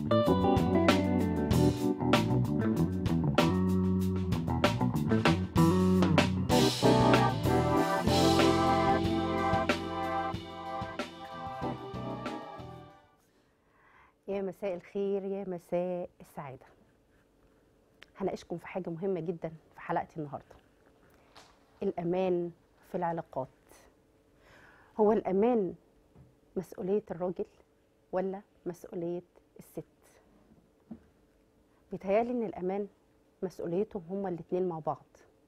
يا مساء الخير يا مساء السعادة هناقشكم في حاجة مهمة جدا في حلقتي النهاردة الأمان في العلاقات هو الأمان مسؤولية الراجل ولا مسؤولية الست بيتهيألي إن الأمان مسؤوليتهم هما الاتنين مع بعض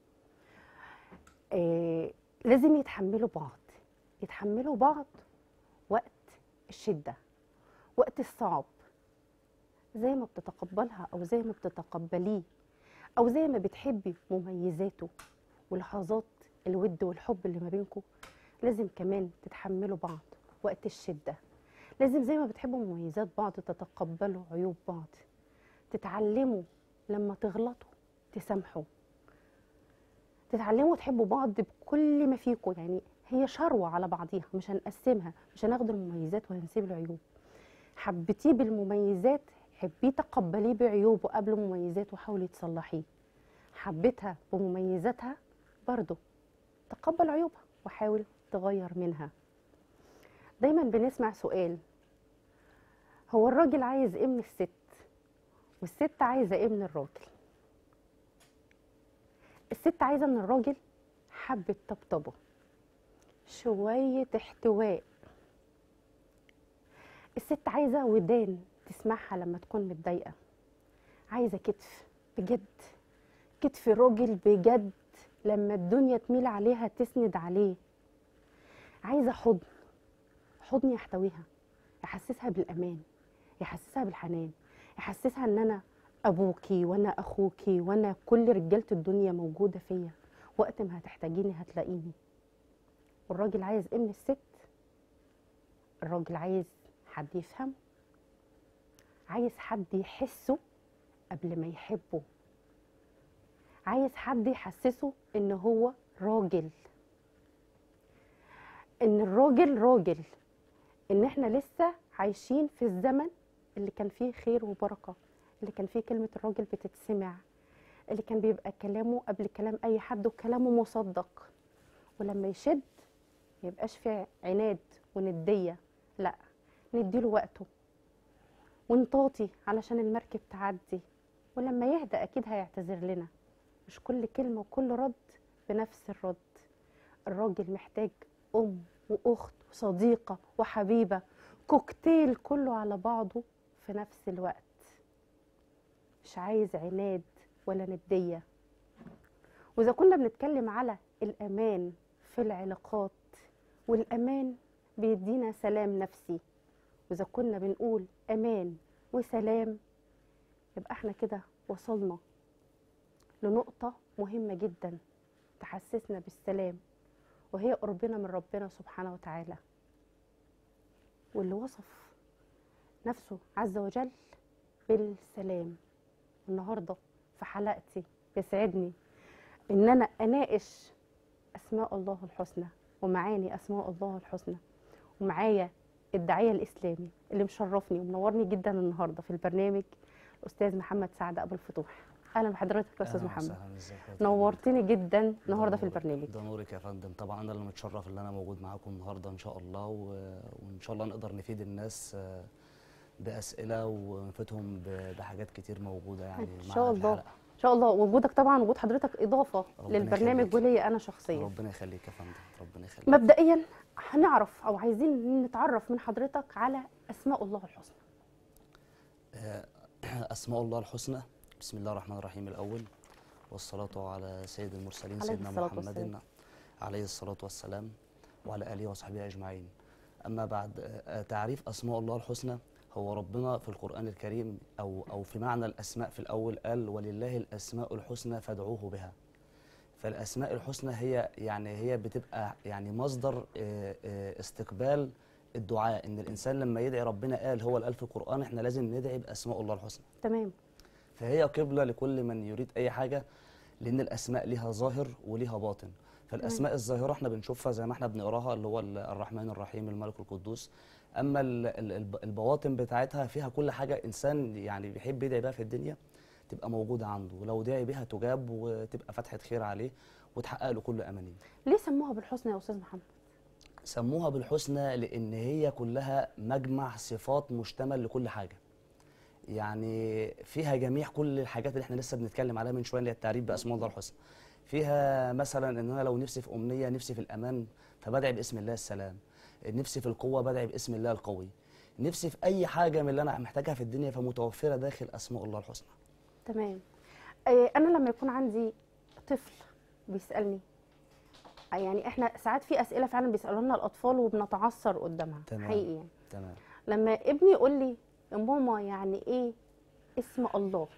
آه لازم يتحملوا بعض يتحملوا بعض وقت الشدة وقت الصعب زي ما بتتقبلها او زي ما بتتقبليه او زي ما بتحبي مميزاته ولحظات الود والحب اللي ما بينكم لازم كمان تتحملوا بعض وقت الشده لازم زي ما بتحبوا مميزات بعض تتقبلوا عيوب بعض تتعلموا لما تغلطوا تسامحوا تتعلموا تحبوا بعض بكل ما فيكم يعني هي شروه على بعضيها مش هنقسمها مش هناخد المميزات وهنسيب العيوب حبيتيه بالمميزات حبيه تقبليه بعيوبه قبل مميزاته وحاولي تصلحيه حبيتها بمميزاتها برضه تقبل عيوبها وحاول تغير منها دايما بنسمع سؤال هو الراجل عايز ايه من الست والست عايزه ايه من الراجل الست عايزه من الراجل حبه طبطبه شويه احتواء الست عايزه ودان تسمعها لما تكون متضايقه عايزه كتف بجد كتف راجل بجد لما الدنيا تميل عليها تسند عليه عايزه حضن حضن يحتويها يحسسها بالامان يحسسها بالحنان يحسسها ان انا ابوكي وانا اخوكي وانا كل رجاله الدنيا موجوده فيا وقت ما هتحتاجيني هتلاقيني والراجل عايز ايه من الست الراجل عايز حد يفهم عايز حد يحسه قبل ما يحبه عايز حد يحسسه ان هو راجل ان الراجل راجل ان احنا لسه عايشين في الزمن اللي كان فيه خير وبركه اللي كان فيه كلمه الراجل بتتسمع اللي كان بيبقى كلامه قبل كلام اي حد وكلامه مصدق ولما يشد ما يبقاش فيه عناد ونديه لا نديله وقته ونطاطي علشان المركب تعدي ولما يهدى اكيد هيعتذر لنا مش كل كلمه وكل رد بنفس الرد الراجل محتاج ام واخت وصديقه وحبيبه كوكتيل كله على بعضه في نفس الوقت مش عايز عناد ولا نديه واذا كنا بنتكلم على الامان في العلاقات والامان بيدينا سلام نفسي واذا كنا بنقول امان وسلام يبقى احنا كده وصلنا لنقطة مهمة جدا تحسسنا بالسلام وهي قربنا من ربنا سبحانه وتعالى واللي وصف نفسه عز وجل بالسلام النهارده في حلقتي يسعدني ان انا اناقش اسماء الله الحسنى ومعاني اسماء الله الحسنى ومعايا الداعيه الاسلامي اللي مشرفني ومنورني جدا النهارده في البرنامج الاستاذ محمد سعد ابو الفتوح اهلا بحضرتك يا استاذ أهلاً محمد وسهلاً، ازيك يا فندم؟ نورتني جدا ده النهارده في نورك- البرنامج ده نورك يا فندم طبعا انا اللي متشرف ان انا موجود معاكم النهارده ان شاء الله و... وان شاء الله نقدر نفيد الناس آه، باسئله ونفيدهم ب... بحاجات كتير موجوده يعني ان معانا شاء في الله الحلقة. ان شاء الله وجودك طبعا وجود حضرتك اضافه ربنا للبرنامج يخليك. وليا انا شخصيا ربنا يخليك يا فندم ربنا يخليك مبدئيا هنعرف او عايزين نتعرف من حضرتك على اسماء الله الحسنى آه، اسماء الله الحسنى بسم الله الرحمن الرحيم الاول والصلاه على سيد المرسلين عليه سيدنا الصلاة محمد والسلام. عليه الصلاه والسلام وعلى اله وصحبه اجمعين اما بعد آه، تعريف اسماء الله الحسنى هو ربنا في القران الكريم او او في معنى الاسماء في الاول قال ولله الاسماء الحسنى فادعوه بها فالاسماء الحسنى هي يعني هي بتبقى يعني مصدر آه، آه، استقبال الدعاء ان الانسان لما يدعي ربنا قال هو الالف القران احنا لازم ندعي باسماء الله الحسنى تمام فهي قبلة لكل من يريد أي حاجة لأن الأسماء ليها ظاهر وليها باطن فالأسماء الظاهرة احنا بنشوفها زي ما احنا بنقراها اللي هو ال- الرحمن الرحيم الملك القدوس اما ال- ال- الب- البواطن بتاعتها فيها كل حاجه انسان يعني بيحب يدعي بها في الدنيا تبقى موجوده عنده ولو دعي بها تجاب وتبقى فتحه خير عليه وتحقق له كل امانيه ليه سموها بالحسنى يا استاذ محمد سموها بالحسنى لان هي كلها مجمع صفات مشتمل لكل حاجه يعني فيها جميع كل الحاجات اللي احنا لسه بنتكلم عليها من شويه اللي هي التعريف باسماء الله الحسنى فيها مثلا ان انا لو نفسي في امنيه نفسي في الامان فبدعي باسم الله السلام نفسي في القوه بدعي باسم الله القوي نفسي في اي حاجه من اللي انا محتاجها في الدنيا فمتوفره داخل اسماء الله الحسنى تمام آه، انا لما يكون عندي طفل بيسالني آه، يعني احنا ساعات في اسئله فعلا بيسالوا لنا الاطفال وبنتعثر قدامها تمام. حقيقي يعني تمام لما ابني يقول لي يا ماما يعني ايه اسم الله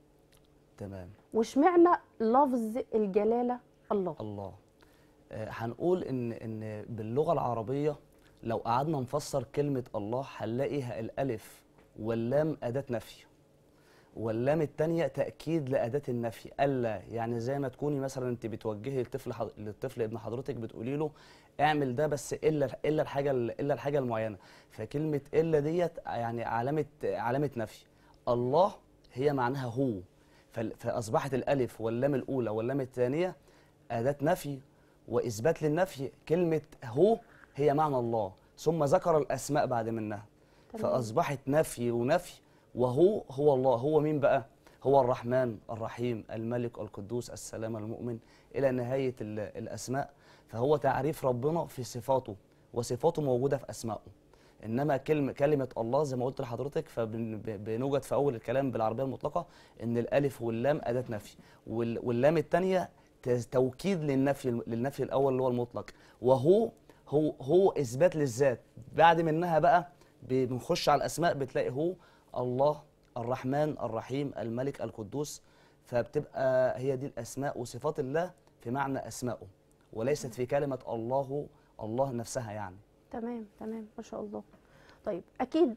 تمام واشمعنى لفظ الجلاله الله الله آه، هنقول ان ان باللغه العربيه لو قعدنا نفسر كلمه الله هنلاقيها الالف واللام اداه نفي واللام الثانيه تاكيد لاداه النفي الا يعني زي ما تكوني مثلا انت بتوجهي للطفل حض... للطفل ابن حضرتك بتقولي له اعمل ده بس الا الا الحاجه الا الحاجه المعينه فكلمه الا ديت يعني علامه علامه نفي الله هي معناها هو فال- فاصبحت الالف واللام الاولى واللام الثانيه اداه نفي واثبات للنفي كلمه هو هي معنى الله ثم ذكر الاسماء بعد منها تمام. فاصبحت نفي ونفي وهو هو الله هو مين بقى هو الرحمن الرحيم الملك القدوس السلام المؤمن الى نهايه ال- الاسماء فهو تعريف ربنا في صفاته وصفاته موجوده في اسمائه انما كلمه كلمه الله زي ما قلت لحضرتك فبنوجد في اول الكلام بالعربيه المطلقه ان الالف واللام اداه نفي وال- واللام الثانيه توكيد للنفي للنفي الاول اللي هو المطلق وهو هو هو اثبات للذات بعد منها بقى ب- بنخش على الاسماء بتلاقي هو الله الرحمن الرحيم الملك القدوس فبتبقى هي دي الاسماء وصفات الله في معنى اسمائه وليست في كلمه الله الله نفسها يعني تمام تمام ما شاء الله طيب اكيد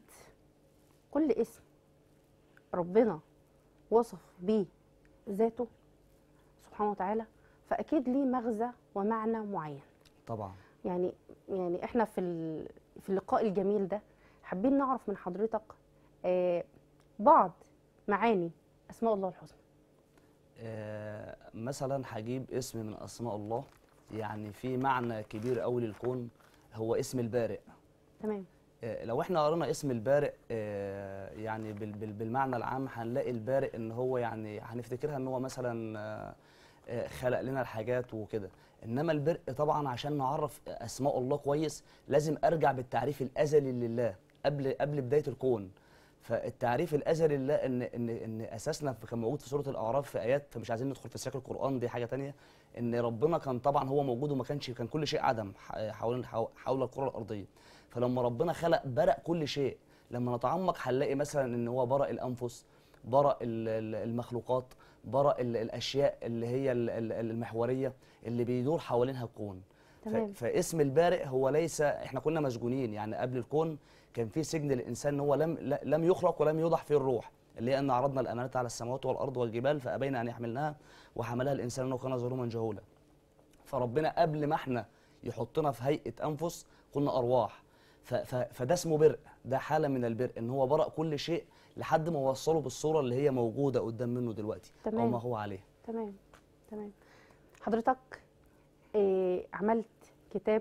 كل اسم ربنا وصف بيه ذاته سبحانه وتعالى فاكيد ليه مغزى ومعنى معين طبعا يعني يعني احنا في ال- في اللقاء الجميل ده حابين نعرف من حضرتك آه، بعض معاني اسماء الله الحسنى آه، مثلا هجيب اسم من اسماء الله يعني في معنى كبير قوي للكون هو اسم البارئ تمام آه، لو احنا قرينا اسم البارئ آه، يعني بال- بال- بالمعنى العام هنلاقي البارئ ان هو يعني هنفتكرها ان هو مثلا آه، آه، خلق لنا الحاجات وكده انما البرء طبعا عشان نعرف اسماء الله كويس لازم ارجع بالتعريف الازلي لله قبل قبل بدايه الكون فالتعريف الازلي لله ان ان ان اساسنا في- كان موجود في سوره الاعراف في ايات فمش عايزين ندخل في سياق القران دي حاجه تانية ان ربنا كان طبعا هو موجود وما كانش كان كل شيء عدم ح- حول حول الكره الارضيه فلما ربنا خلق برأ كل شيء لما نتعمق هنلاقي مثلا ان هو برأ الانفس برأ ال- ال- المخلوقات برأ ال- الاشياء اللي هي ال- ال- المحوريه اللي بيدور حوالينها الكون ف- تمام. فاسم البارئ هو ليس احنا كنا مسجونين يعني قبل الكون كان في سجن للانسان ان هو لم ل- لم يخلق ولم يوضع فيه الروح اللي هي ان عرضنا الامانه على السماوات والارض والجبال فابين ان يحملنها وحملها الانسان انه كان ظلوما جهولا فربنا قبل ما احنا يحطنا في هيئه انفس كنا ارواح ف- ف- فده اسمه برء ده حاله من البرء ان هو برأ كل شيء لحد ما وصله بالصوره اللي هي موجوده قدام منه دلوقتي او تمام. ما هو عليه تمام تمام حضرتك آه، عملت كتاب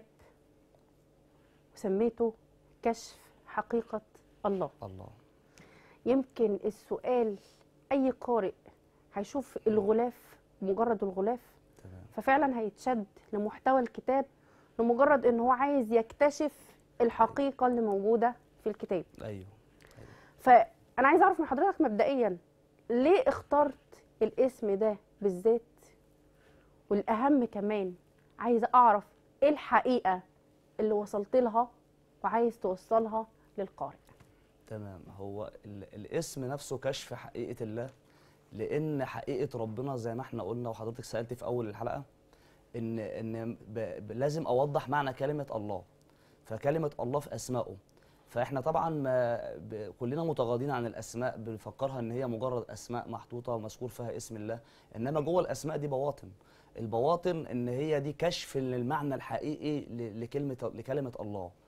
وسميته كشف حقيقة الله الله يمكن السؤال أي قارئ هيشوف الغلاف مجرد الغلاف تمام ففعلا هيتشد لمحتوى الكتاب لمجرد ان هو عايز يكتشف الحقيقة اللي موجودة في الكتاب ايوه فأنا عايز أعرف من حضرتك مبدئيا ليه اخترت الاسم ده بالذات والأهم كمان عايزة أعرف إيه الحقيقة اللي وصلت لها وعايز توصلها للقارئ تمام هو ال- الاسم نفسه كشف حقيقة الله لأن حقيقة ربنا زي ما احنا قلنا وحضرتك سألت في أول الحلقة إن إن ب ب لازم أوضح معنى كلمة الله فكلمة الله في أسمائه فاحنا طبعا ما ب كلنا متغاضين عن الأسماء بنفكرها إن هي مجرد أسماء محطوطة ومذكور فيها اسم الله إنما جوه الأسماء دي بواطن البواطن إن هي دي كشف للمعنى الحقيقي ل- لكلمة لكلمة الله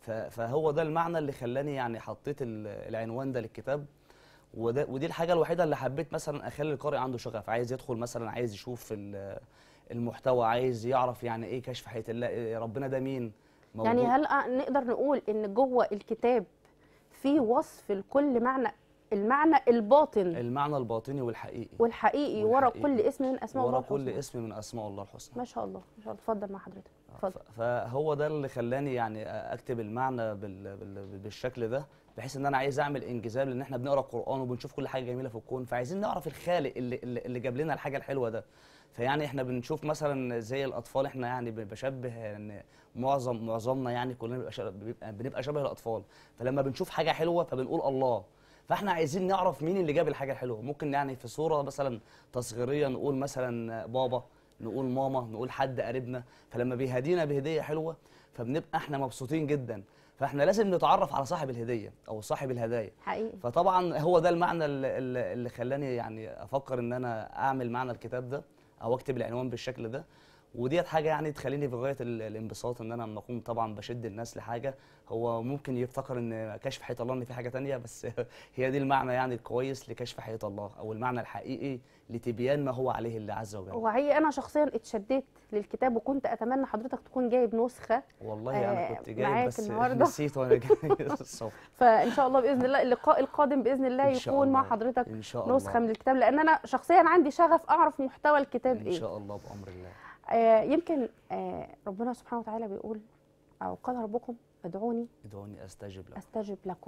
ف- فهو ده المعنى اللي خلاني يعني حطيت ال- العنوان ده للكتاب وده ودي الحاجه الوحيده اللي حبيت مثلا اخلي القارئ عنده شغف عايز يدخل مثلا عايز يشوف ال- المحتوى عايز يعرف يعني ايه كشف حقيقه الله إيه ربنا ده مين يعني موجود- هل أ- نقدر نقول ان جوه الكتاب في وصف لكل معنى المعنى الباطن المعنى الباطني والحقيقي والحقيقي ورا والحقيقي. كل اسم من اسماء الله ورا كل الحسنى اسم من اسماء الله الحسنى ما شاء الله ما شاء الله اتفضل مع حضرتك اتفضل ف- فهو ده اللي خلاني يعني اكتب المعنى بال... بال... بالشكل ده بحيث ان انا عايز اعمل انجذاب لان احنا بنقرا القران وبنشوف كل حاجه جميله في الكون فعايزين نعرف الخالق اللي اللي اللي جاب لنا الحاجه الحلوه ده فيعني احنا بنشوف مثلا زي الاطفال احنا يعني ب- بشبه ان معظم معظمنا يعني كلنا بيبقى شبه بيبقى بنبقى شبه الاطفال فلما بنشوف حاجه حلوه فبنقول الله فاحنا عايزين نعرف مين اللي جاب الحاجه الحلوه ممكن يعني في صوره مثلا تصغيريه نقول مثلا بابا نقول ماما نقول حد قريبنا فلما بيهدينا بهديه حلوه فبنبقى احنا مبسوطين جدا فاحنا لازم نتعرف على صاحب الهديه او صاحب الهدايا حقيقي فطبعا هو ده المعنى اللي, اللي اللي خلاني يعني افكر ان انا اعمل معنى الكتاب ده او اكتب العنوان بالشكل ده وديت حاجه يعني تخليني في غايه ال- الانبساط ان انا لما اكون طبعا بشد الناس لحاجه هو ممكن يفتكر ان كشف حقيقه الله ان في حاجه تانية بس هي دي المعنى يعني الكويس لكشف حقيقه الله او المعنى الحقيقي لتبيان ما هو عليه الله عز وجل وحقيقي انا شخصيا اتشددت للكتاب وكنت اتمنى حضرتك تكون جايب نسخه والله آه، انا كنت جايب معاك بس النهاردة. نسيت وانا جاي الصبح فان شاء الله باذن الله اللقاء القادم باذن الله إن شاء يكون مع الله. حضرتك ان شاء الله نسخه من الكتاب لان انا شخصيا عندي شغف اعرف محتوى الكتاب ان ايه شاء الله بامر الله آه يمكن آه ربنا سبحانه وتعالى بيقول او قال ربكم ادعوني ادعوني استجب لكم استجب لكم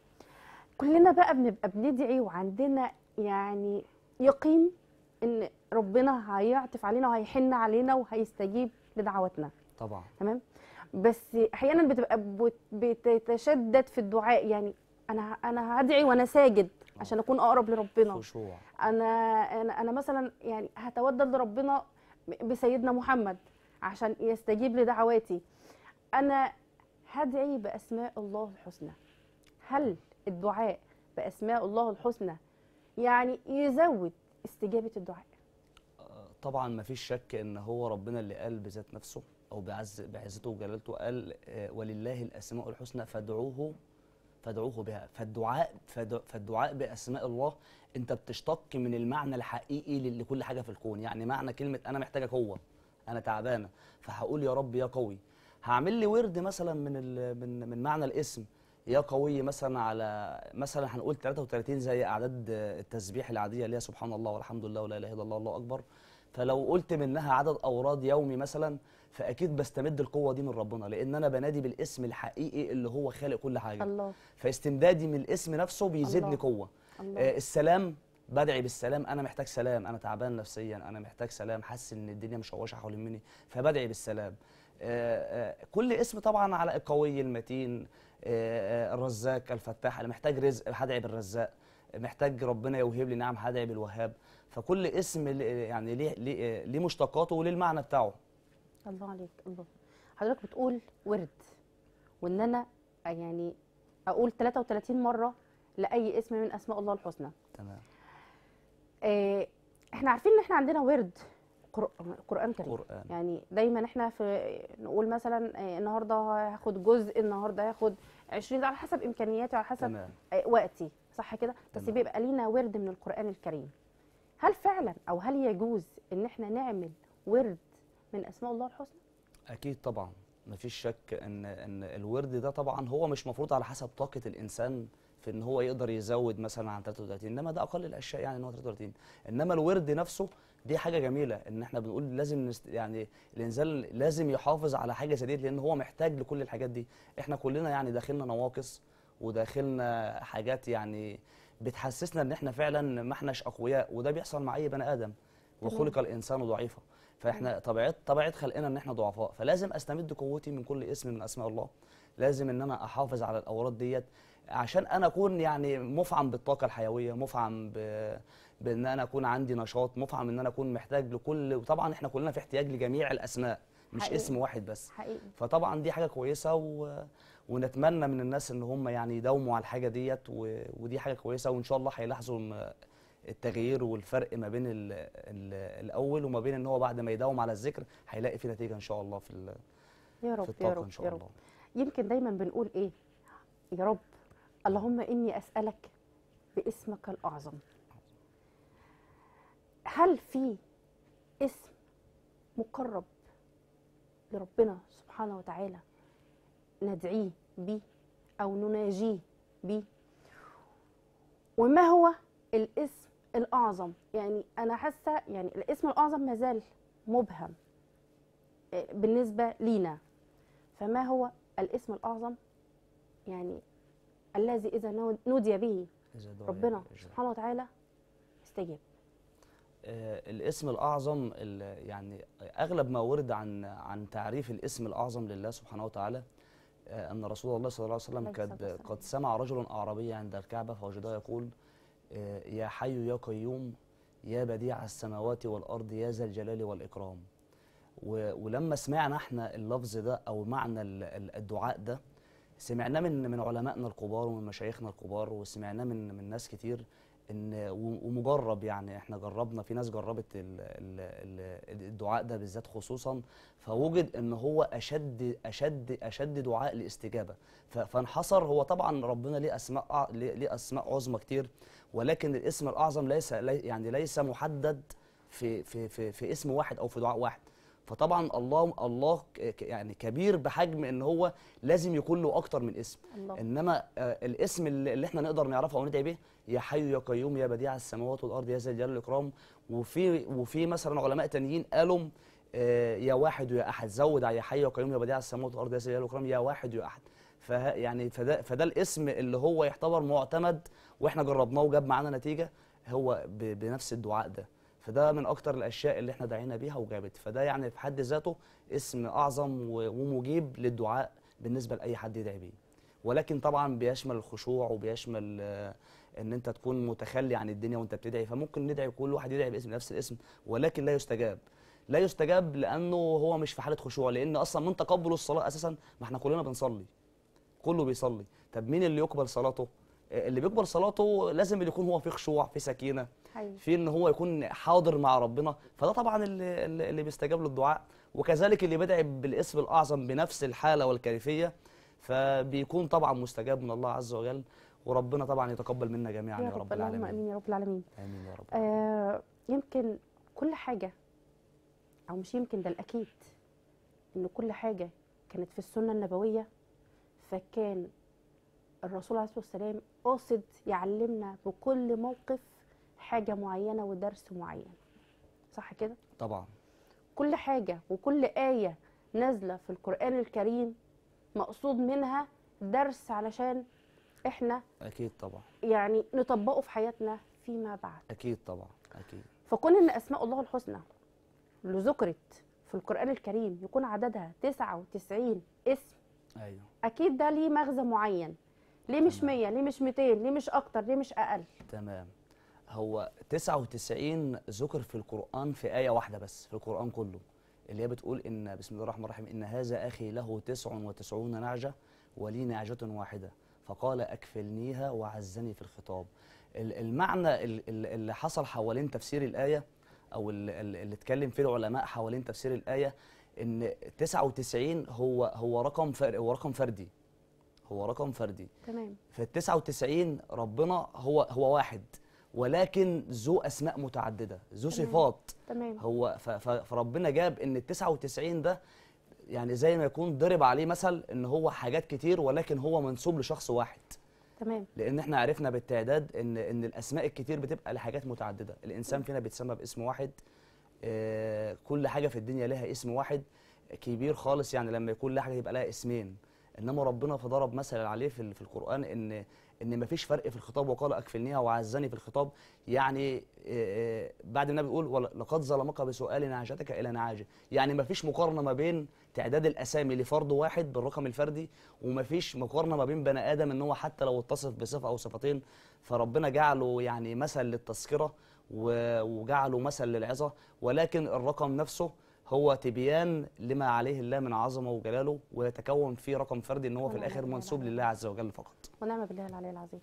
كلنا بقى بنبقى بندعي وعندنا يعني يقين ان ربنا هيعطف علينا وهيحن علينا وهيستجيب لدعواتنا طبعا تمام بس احيانا بتبقى بت- بتتشدد في الدعاء يعني انا انا هدعي وانا ساجد عشان اكون اقرب لربنا خشوع انا انا انا مثلا يعني هتودد لربنا بسيدنا محمد عشان يستجيب لدعواتي انا هدعي باسماء الله الحسنى هل الدعاء باسماء الله الحسنى يعني يزود استجابه الدعاء آه، طبعا ما فيش شك ان هو ربنا اللي قال بذات نفسه او بعز بعزته وجلالته قال آه، ولله الاسماء الحسنى فادعوه فادعوه بها فالدعاء فد- فالدعاء باسماء الله انت بتشتق من المعنى الحقيقي ل- لكل حاجه في الكون يعني معنى كلمه انا محتاجك هو انا تعبانه فهقول يا رب يا قوي هعمل لي ورد مثلا من ال- من من معنى الاسم يا قوي مثلا على مثلا هنقول 33 زي اعداد التسبيح العاديه اللي هي سبحان الله والحمد لله ولا اله الا الله الله اكبر فلو قلت منها عدد اوراد يومي مثلا فاكيد بستمد القوه دي من ربنا لان انا بنادي بالاسم الحقيقي اللي هو خالق كل حاجه الله فاستمدادي من الاسم نفسه بيزيدني الله. قوه الله آه السلام بدعي بالسلام انا محتاج سلام انا تعبان نفسيا انا محتاج سلام حاسس ان الدنيا مشوشه حوالين مني فبدعي بالسلام آه آه كل اسم طبعا على القوي المتين آه آه الرزاق الفتاح انا محتاج رزق هدعي بالرزاق محتاج ربنا يوهب لي نعم هدعي بالوهاب فكل اسم ل- يعني ليه ليه ليه مشتقاته وليه المعنى بتاعه الله عليك الله حضرتك بتقول ورد وان انا يعني اقول 33 مره لاي اسم من اسماء الله الحسنى تمام آه، احنا عارفين ان احنا عندنا ورد قر- قران كريم قران يعني دايما احنا في نقول مثلا آه، النهارده هاخد جزء النهارده هاخد 20 ده على حسب امكانياتي وعلى حسب تمام آه، وقتي صح كده بس تمام. بيبقى لينا ورد من القران الكريم هل فعلا او هل يجوز ان احنا نعمل ورد من اسماء الله الحسنى اكيد طبعا مفيش شك ان ان الورد ده طبعا هو مش مفروض على حسب طاقه الانسان في ان هو يقدر يزود مثلا عن 33 انما ده اقل الاشياء يعني ان هو 33 انما الورد نفسه دي حاجه جميله ان احنا بنقول لازم نست يعني الانسان لازم يحافظ على حاجه زي دي لان هو محتاج لكل الحاجات دي احنا كلنا يعني داخلنا نواقص وداخلنا حاجات يعني بتحسسنا ان احنا فعلا ما احناش اقوياء وده بيحصل مع اي بني ادم وخلق الانسان ضعيفا فاحنا طبيعه طبيعه خلقنا ان احنا ضعفاء فلازم استمد قوتي من كل اسم من اسماء الله لازم ان انا احافظ على الاوراد ديت عشان انا اكون يعني مفعم بالطاقه الحيويه مفعم ب... بان انا اكون عندي نشاط مفعم ان انا اكون محتاج لكل وطبعا احنا كلنا في احتياج لجميع الاسماء مش حقيقي. اسم واحد بس حقيقي فطبعا دي حاجه كويسه و... ونتمنى من الناس ان هم يعني يداوموا على الحاجه ديت و... ودي حاجه كويسه وان شاء الله هيلاحظوا م- التغيير والفرق ما بين ال... ال... الاول وما بين ان هو بعد ما يداوم على الذكر هيلاقي في نتيجه ان شاء الله في ال... يا في رب يا الطاقه رب ان شاء يا رب الله يمكن دايما بنقول ايه يا رب اللهم اني اسالك باسمك الاعظم هل في اسم مقرب لربنا سبحانه وتعالى ندعيه بيه او نناجيه بيه وما هو الاسم الاعظم يعني انا حاسه يعني الاسم الاعظم ما زال مبهم آه، بالنسبه لينا فما هو الاسم الاعظم يعني الذي اذا نو- نودي به إذا دعي ربنا بالإجابة. سبحانه وتعالى استجاب آه، الاسم الأعظم ال- يعني أغلب ما ورد عن عن تعريف الاسم الأعظم لله سبحانه وتعالى آه، أن رسول الله صلى الله عليه وسلم عليه قد الصلاة والسلام. قد سمع رجل أعرابي عند الكعبة فوجده يقول آه، يا حي يا قيوم يا بديع السماوات والأرض يا ذا الجلال والإكرام و- ولما سمعنا احنا اللفظ ده أو معنى ال- ال- الدعاء ده سمعناه من من علمائنا الكبار ومن مشايخنا الكبار وسمعناه من من ناس كتير ان و- ومجرب يعني احنا جربنا في ناس جربت ال- ال- ال- الدعاء ده بالذات خصوصا فوجد ان هو اشد اشد اشد دعاء لاستجابه ف- فانحصر هو طبعا ربنا ليه اسماء أع- ليه ليه اسماء عظمى كتير ولكن الاسم الاعظم ليس لي- يعني ليس محدد في في في في اسم واحد او في دعاء واحد فطبعا الله الله ك- ك- يعني كبير بحجم ان هو لازم يكون له اكتر من اسم الله انما آه، الاسم اللي اللي احنا نقدر نعرفه او ندعي به يا حي يا قيوم يا بديع السماوات والارض يا ذا الجلال والاكرام وفي وفي مثلا علماء تانيين قالوا آه، يا واحد ويا احد زود على يا حي يا قيوم يا بديع السماوات والارض يا ذا الجلال والاكرام يا واحد ويا احد فه يعني فده فده الاسم اللي هو يعتبر معتمد واحنا جربناه وجاب معانا نتيجه هو ب- بنفس الدعاء ده فده من اكتر الاشياء اللي احنا دعينا بيها وجابت فده يعني في حد ذاته اسم اعظم و- ومجيب للدعاء بالنسبه لاي حد يدعي بيه ولكن طبعا بيشمل الخشوع وبيشمل آه، ان انت تكون متخلي عن الدنيا وانت بتدعي فممكن ندعي كل واحد يدعي باسم نفس الاسم ولكن لا يستجاب لا يستجاب لانه هو مش في حاله خشوع لان اصلا من تقبل الصلاه اساسا ما احنا كلنا بنصلي كله بيصلي طب مين اللي يقبل صلاته آه، اللي بيقبل صلاته لازم اللي يكون هو في خشوع في سكينه حقيقي في ان هو يكون حاضر مع ربنا فده طبعا اللي, اللي اللي بيستجاب له الدعاء وكذلك اللي بيدعي بالاسم الاعظم بنفس الحاله والكيفيه فبيكون طبعا مستجاب من الله عز وجل وربنا طبعا يتقبل منا جميعا يا يا رب رب اللهم العالمين امين يا رب العالمين امين يا رب آه يمكن كل حاجه او مش يمكن ده الاكيد ان كل حاجه كانت في السنه النبويه فكان الرسول عليه الصلاه والسلام قاصد يعلمنا بكل موقف حاجه معينه ودرس معين صح كده طبعا كل حاجه وكل ايه نازله في القران الكريم مقصود منها درس علشان احنا اكيد طبعا يعني نطبقه في حياتنا فيما بعد اكيد طبعا اكيد فكون ان اسماء الله الحسنى اللي ذكرت في القران الكريم يكون عددها 99 اسم ايوه اكيد ده ليه مغزى معين ليه مش تمام. 100 ليه مش 200 ليه مش اكتر ليه مش اقل تمام هو 99 ذكر في القرآن في آية واحدة بس في القرآن كله اللي هي بتقول إن بسم الله الرحمن الرحيم إن هذا أخي له تسع وتسعون نعجة ولي نعجة واحدة فقال أكفلنيها وعزني في الخطاب ال- المعنى ال- ال- اللي حصل حوالين تفسير الآية أو ال- ال- اللي اتكلم فيه العلماء حوالين تفسير الآية إن 99 هو هو رقم فر هو رقم فردي هو رقم فردي تمام في ال 99 ربنا هو هو واحد ولكن ذو اسماء متعدده ذو تمام. صفات تمام هو ف- ف- فربنا جاب ان ال 99 ده يعني زي ما يكون ضرب عليه مثل ان هو حاجات كتير ولكن هو منسوب لشخص واحد تمام لان احنا عرفنا بالتعداد ان ان الاسماء الكتير بتبقى لحاجات متعدده الانسان فينا بيتسمى باسم واحد آه، كل حاجه في الدنيا لها اسم واحد كبير خالص يعني لما يكون لها حاجه يبقى لها اسمين انما ربنا فضرب مثل عليه في ال- في القران ان ان مفيش فرق في الخطاب وقال اكفلنيها وعزني في الخطاب يعني آه، آه، بعد النبي بيقول "ول- لقد ظلمك بسؤال نعجتك الى نعاجه يعني مفيش مقارنه ما بين تعداد الاسامي لفرد واحد بالرقم الفردي ومفيش مقارنه ما بين بني ادم ان هو حتى لو اتصف بصفه او صفتين فربنا جعله يعني مثل للتذكره و- وجعله مثل للعظه ولكن الرقم نفسه هو تبيان لما عليه الله من عظمه وجلاله ويتكون فيه رقم فردي ان هو في ونعم الاخر بالله منسوب العظيم. لله عز وجل فقط ونعم بالله العلي العظيم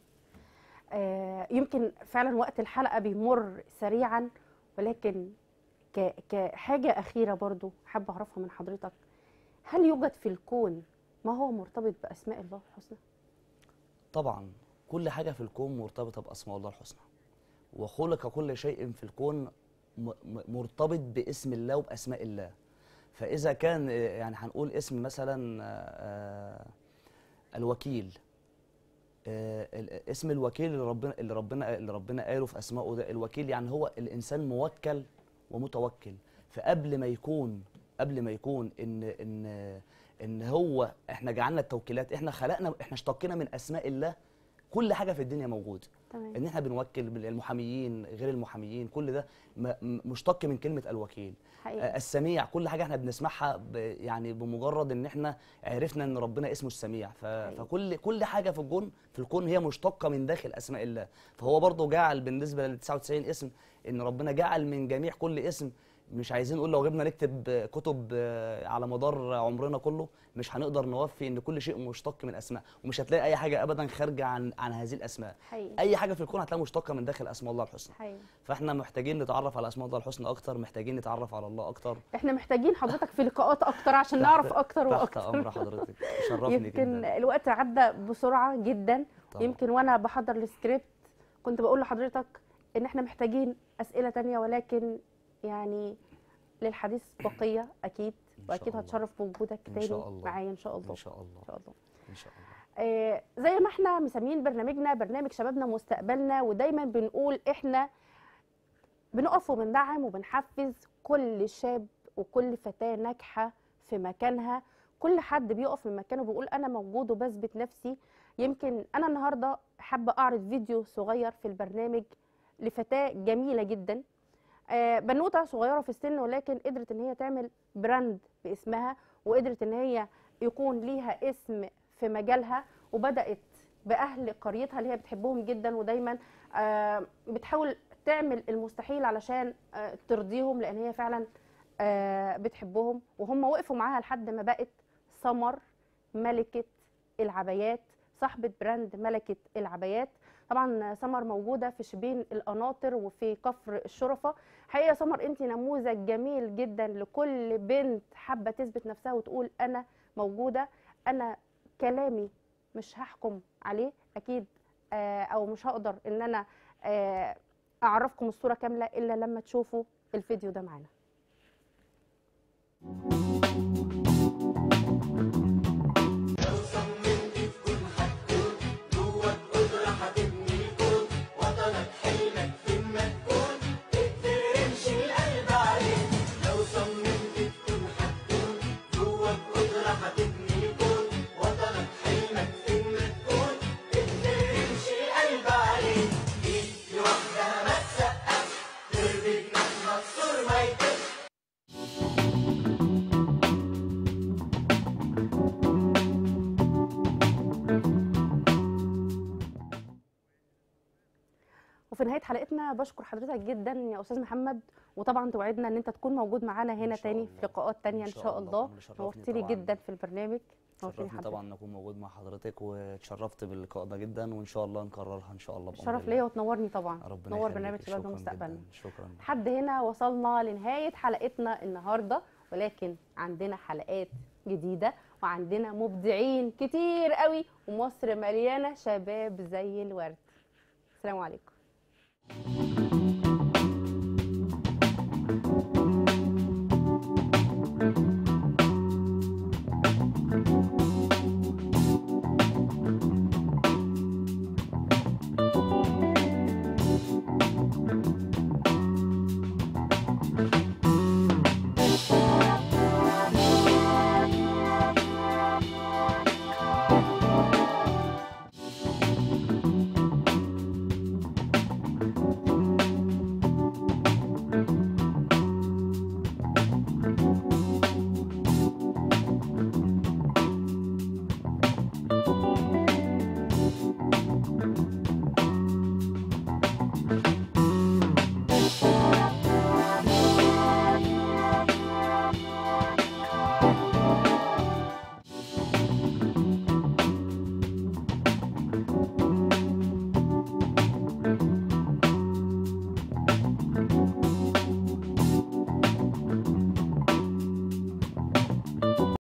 آه يمكن فعلا وقت الحلقه بيمر سريعا ولكن ك كحاجه اخيره برضو حابه اعرفها من حضرتك هل يوجد في الكون ما هو مرتبط باسماء الله الحسنى طبعا كل حاجة في الكون مرتبطة بأسماء الله الحسنى وخلق كل شيء في الكون م- م- مرتبط باسم الله وبأسماء الله فإذا كان آه، يعني هنقول اسم مثلا آه، الوكيل آه، ال- اسم الوكيل اللي ربنا اللي ربنا اللي ربنا قاله في اسمائه ده الوكيل يعني هو الانسان موكل ومتوكل فقبل ما يكون قبل ما يكون ان ان ان هو احنا جعلنا التوكيلات احنا خلقنا احنا اشتقينا من اسماء الله كل حاجه في الدنيا موجوده تمام ان احنا بنوكل المحاميين غير المحاميين كل ده م- م- مشتق من كلمه الوكيل حقيقي آه، السميع كل حاجه احنا بنسمعها ب يعني بمجرد ان احنا عرفنا ان ربنا اسمه السميع ف أيوة. فكل كل حاجه في الكون في الكون هي مشتقه من داخل اسماء الله فهو برضه جعل بالنسبه لل 99 اسم ان ربنا جعل من جميع كل اسم مش عايزين نقول لو جبنا نكتب آه، كتب آه، على مدار عمرنا كله مش هنقدر نوفي ان كل شيء مشتق من اسماء ومش هتلاقي اي حاجه ابدا خارجه عن عن هذه الاسماء حقيقي اي حاجه في الكون هتلاقيها مشتقه من داخل اسماء الله الحسنى حقيقي فاحنا محتاجين نتعرف على اسماء الله الحسنى اكتر محتاجين نتعرف على الله اكتر احنا محتاجين حضرتك في لقاءات اكتر عشان نعرف اكتر تحت واكتر امر حضرتك شرفني يمكن جدا الوقت عدى بسرعه جدا طبعا. يمكن وانا بحضر السكريبت كنت بقول لحضرتك ان احنا محتاجين اسئله تانية ولكن يعني للحديث بقيه اكيد إن واكيد شاء الله. هتشرف بوجودك إن تاني شاء الله. معايا ان شاء الله ان شاء الله ان شاء الله ان شاء الله آه، زي ما احنا مسميين برنامجنا برنامج شبابنا مستقبلنا ودايما بنقول احنا بنقف وبندعم وبنحفز كل شاب وكل فتاة ناجحة في مكانها كل حد بيقف من مكانه بيقول انا موجود وبثبت نفسي يمكن انا النهارده حابه اعرض فيديو صغير في البرنامج لفتاة جميلة جدا آه، بنوتة صغيرة في السن ولكن قدرت ان هي تعمل براند باسمها وقدرت ان هي يكون ليها اسم في مجالها وبدأت بأهل قريتها اللي هي بتحبهم جدا ودايما آه، بتحاول تعمل المستحيل علشان آه، ترضيهم لأن هي فعلا آه، بتحبهم وهم وقفوا معاها لحد ما بقت سمر ملكة العبايات صاحبة براند ملكة العبايات طبعا سمر موجودة في شبين القناطر وفي كفر الشرفة حقيقة سمر انت نموذج جميل جدا لكل بنت حابة تثبت نفسها وتقول انا موجودة انا كلامي مش هحكم عليه اكيد آه، او مش هقدر ان انا آه، اعرفكم الصورة كاملة الا لما تشوفوا الفيديو ده معانا وفي نهايه حلقتنا بشكر حضرتك جدا يا استاذ محمد وطبعا توعدنا ان انت تكون موجود معانا هنا إن شاء تاني الله. في لقاءات تانية ان شاء الله اللي شرفني نورتني طبعاً. جدا في البرنامج نورتني شرفني حضرتك طبعا ان اكون موجود مع حضرتك واتشرفت باللقاء ده جدا وان شاء الله نكررها ان شاء الله بأمر شرف الله. ليا وتنورني طبعا ربنا نور يخليك. برنامج شبابنا شكراً مستقبلنا جداً. شكرا لحد هنا وصلنا لنهايه حلقتنا النهارده ولكن عندنا حلقات جديده وعندنا مبدعين كتير قوي ومصر مليانه شباب زي الورد السلام عليكم